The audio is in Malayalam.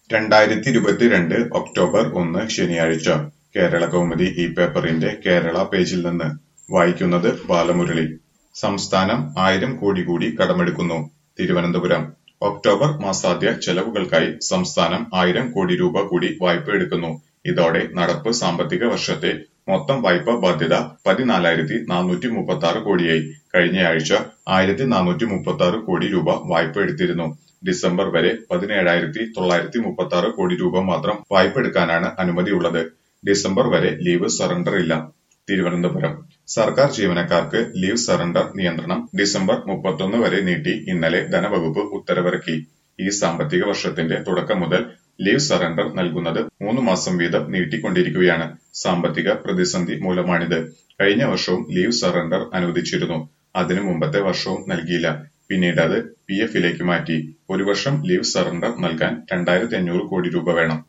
രണ്ടായിരത്തി ഇരുപത്തിരണ്ട് ഒക്ടോബർ ഒന്ന് ശനിയാഴ്ച കേരള കൗമുദി ഈ പേപ്പറിന്റെ കേരള പേജിൽ നിന്ന് വായിക്കുന്നത് ബാലമുരളി സംസ്ഥാനം ആയിരം കോടി കൂടി കടമെടുക്കുന്നു തിരുവനന്തപുരം ഒക്ടോബർ മാസാദ്യ ചെലവുകൾക്കായി സംസ്ഥാനം ആയിരം കോടി രൂപ കൂടി വായ്പ എടുക്കുന്നു ഇതോടെ നടപ്പ് സാമ്പത്തിക വർഷത്തെ മൊത്തം വായ്പാ ബാധ്യത പതിനാലായിരത്തി നാനൂറ്റി മുപ്പത്തി ആറ് കോടിയായി കഴിഞ്ഞയാഴ്ച ആയിരത്തി നാനൂറ്റി മുപ്പത്തി ആറ് കോടി രൂപ വായ്പ എടുത്തിരുന്നു ഡിസംബർ വരെ പതിനേഴായിരത്തി തൊള്ളായിരത്തി മുപ്പത്തി ആറ് കോടി രൂപ മാത്രം വായ്പ എടുക്കാനാണ് അനുമതിയുള്ളത് ഡിസംബർ വരെ ലീവ് സറണ്ടർ ഇല്ല തിരുവനന്തപുരം സർക്കാർ ജീവനക്കാർക്ക് ലീവ് സറണ്ടർ നിയന്ത്രണം ഡിസംബർ മുപ്പത്തൊന്ന് വരെ നീട്ടി ഇന്നലെ ധനവകുപ്പ് ഉത്തരവിറക്കി ഈ സാമ്പത്തിക വർഷത്തിന്റെ തുടക്കം മുതൽ ലീവ് സറണ്ടർ നൽകുന്നത് മൂന്ന് മാസം വീതം നീട്ടിക്കൊണ്ടിരിക്കുകയാണ് സാമ്പത്തിക പ്രതിസന്ധി മൂലമാണിത് കഴിഞ്ഞ വർഷവും ലീവ് സറണ്ടർ അനുവദിച്ചിരുന്നു അതിനു മുമ്പത്തെ വർഷവും നൽകിയില്ല പിന്നീട് അത് പി എഫിലേക്ക് മാറ്റി ഒരു വർഷം ലീവ് സറണ്ടർ നൽകാൻ രണ്ടായിരത്തി അഞ്ഞൂറ് കോടി രൂപ വേണം